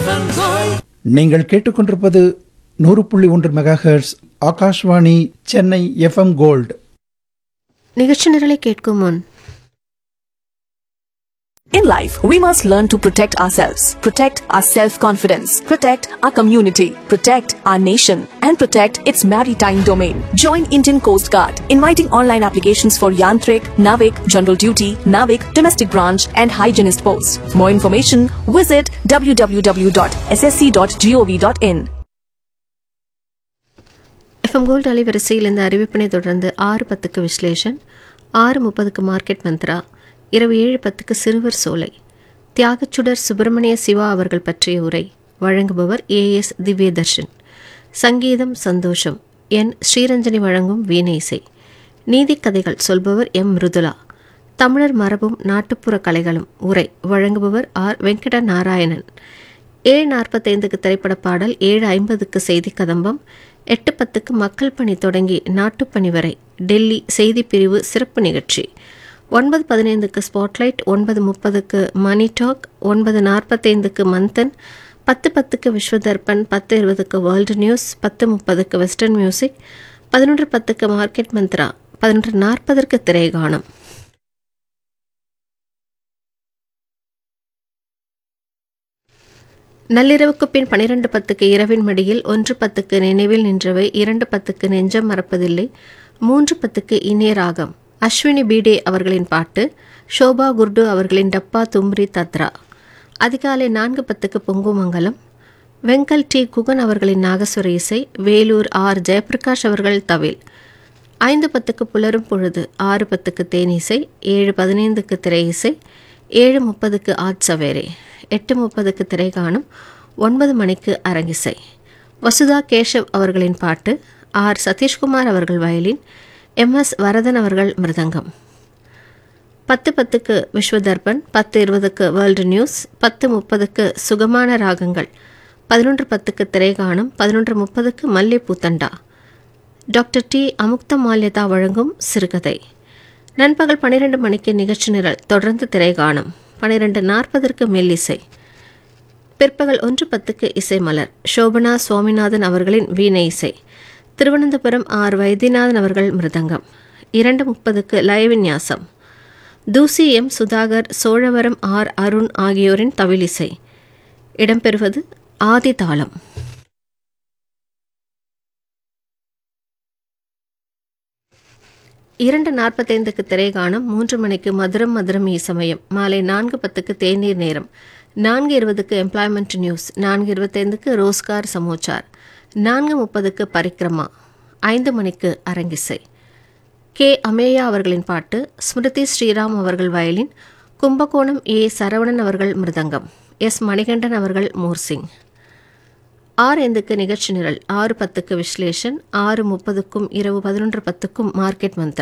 நீங்கள் கேட்டுக்கொண்டிருப்பது நூறு புள்ளி ஒன்று megahertz Akashvani Chennai FM gold நிகழ்ச்சி நிரலை கேட்கும் முன் In life, we must learn to protect ourselves, protect our self-confidence, protect our community, protect our nation, and protect its maritime domain. Join Indian Coast Guard, inviting online applications for Yantrik, Navik, General Duty, Navik, Domestic Branch, and Hygienist Post. For more information, visit www.ssc.gov.in. FM gold அலைவரிசையில் இந்த அறிவிப்பினை தொடர்ந்து ஆறு பத்துக்கு விஸ்லேஷன் ஆறு முப்பதுக்கு market Mantra இரவு ஏழு பத்துக்கு சிறுவர் சோலை தியாகச்சுடர் சுப்பிரமணிய சிவா அவர்கள் பற்றிய உரை வழங்குபவர் ஏ எஸ் திவ்யதர்ஷன் சங்கீதம் சந்தோஷம் என் ஸ்ரீரஞ்சனி வழங்கும் வீணை இசை நீதிக்கதைகள் சொல்பவர் எம் மிருதுலா தமிழர் மரபும் நாட்டுப்புற கலைகளும் உரை வழங்குபவர் ஆர் வெங்கட நாராயணன் ஏழு நாற்பத்தைந்துக்கு திரைப்பட பாடல் ஏழு ஐம்பதுக்கு செய்தி கதம்பம் எட்டு பத்துக்கு மக்கள் பணி தொடங்கி நாட்டுப்பணி வரை டெல்லி செய்தி பிரிவு சிறப்பு நிகழ்ச்சி ஒன்பது பதினைந்துக்கு ஸ்பாட்லைட் ஒன்பது முப்பதுக்கு மணி டாக் ஒன்பது நாற்பத்தைந்துக்கு மந்தன் பத்து பத்துக்கு விஸ்வதர்பன் பத்து இருபதுக்கு வேர்ல்டு நியூஸ் பத்து முப்பதுக்கு வெஸ்டர்ன் மியூசிக் பதினொன்று பத்துக்கு மார்க்கெட் மந்த்ரா பதினொன்று நாற்பதற்கு திரைகானம் நள்ளிரவுக்கு பின் பனிரெண்டு பத்துக்கு இரவின் மடியில் ஒன்று பத்துக்கு நினைவில் நின்றவை இரண்டு பத்துக்கு நெஞ்சம் மறப்பதில்லை மூன்று பத்துக்கு இனிய ராகம் அஸ்வினி பீடே அவர்களின் பாட்டு ஷோபா குர்டு அவர்களின் டப்பா தும்ரி தத்ரா அதிகாலை நான்கு பத்துக்கு பொங்குமங்கலம் வெங்கல் டி குகன் அவர்களின் நாகஸ்வர இசை வேலூர் ஆர் ஜெயபிரகாஷ் அவர்கள் தவில் ஐந்து பத்துக்கு புலரும் பொழுது ஆறு பத்துக்கு தேனிசை ஏழு பதினைந்துக்கு திரை இசை ஏழு முப்பதுக்கு ஆட்சவேரே எட்டு முப்பதுக்கு திரைகாணும் ஒன்பது மணிக்கு அரங்கிசை வசுதா கேஷவ் அவர்களின் பாட்டு ஆர் சதீஷ்குமார் அவர்கள் வயலின் எம் எஸ் வரதன் அவர்கள் மிருதங்கம் பத்து பத்துக்கு விஸ்வதர்பன் பத்து இருபதுக்கு வேர்ல்டு நியூஸ் பத்து முப்பதுக்கு சுகமான ராகங்கள் பதினொன்று பத்துக்கு திரைகாணும் பதினொன்று முப்பதுக்கு மல்லிப்பூத்தண்டா டாக்டர் டி அமுக்த மால்யதா வழங்கும் சிறுகதை நண்பகல் பன்னிரெண்டு மணிக்கு நிகழ்ச்சி நிரல் தொடர்ந்து திரைகாணும் பன்னிரெண்டு நாற்பதற்கு மெல்லிசை பிற்பகல் ஒன்று பத்துக்கு இசை மலர் சோபனா சுவாமிநாதன் அவர்களின் வீணை இசை திருவனந்தபுரம் ஆர் வைத்தியநாதன் அவர்கள் மிருதங்கம் இரண்டு முப்பதுக்கு லயவின்யாசம் தூசி எம் சுதாகர் சோழவரம் ஆர் அருண் ஆகியோரின் தவிலிசை இடம்பெறுவது ஆதி தாளம் இரண்டு நாற்பத்தைந்துக்கு திரைகாணும் மூன்று மணிக்கு மதுரம் மதுரம் ஈசமயம் மாலை நான்கு பத்துக்கு தேநீர் நேரம் நான்கு இருபதுக்கு எம்ப்ளாய்மெண்ட் நியூஸ் நான்கு இருபத்தைந்துக்கு ரோஸ்கார் சமோச்சார் நான்கு முப்பதுக்கு பரிக்ரமா ஐந்து மணிக்கு அரங்கிசை கே அமேயா அவர்களின் பாட்டு ஸ்மிருதி ஸ்ரீராம் அவர்கள் வயலின் கும்பகோணம் ஏ சரவணன் அவர்கள் மிருதங்கம் எஸ் மணிகண்டன் அவர்கள் மோர்சிங் ஆறு ஐந்துக்கு நிகழ்ச்சி நிரல் ஆறு பத்துக்கு விஸ்லேஷன் ஆறு முப்பதுக்கும் இரவு பதினொன்று பத்துக்கும் மார்க்கெட் மந்த்ரா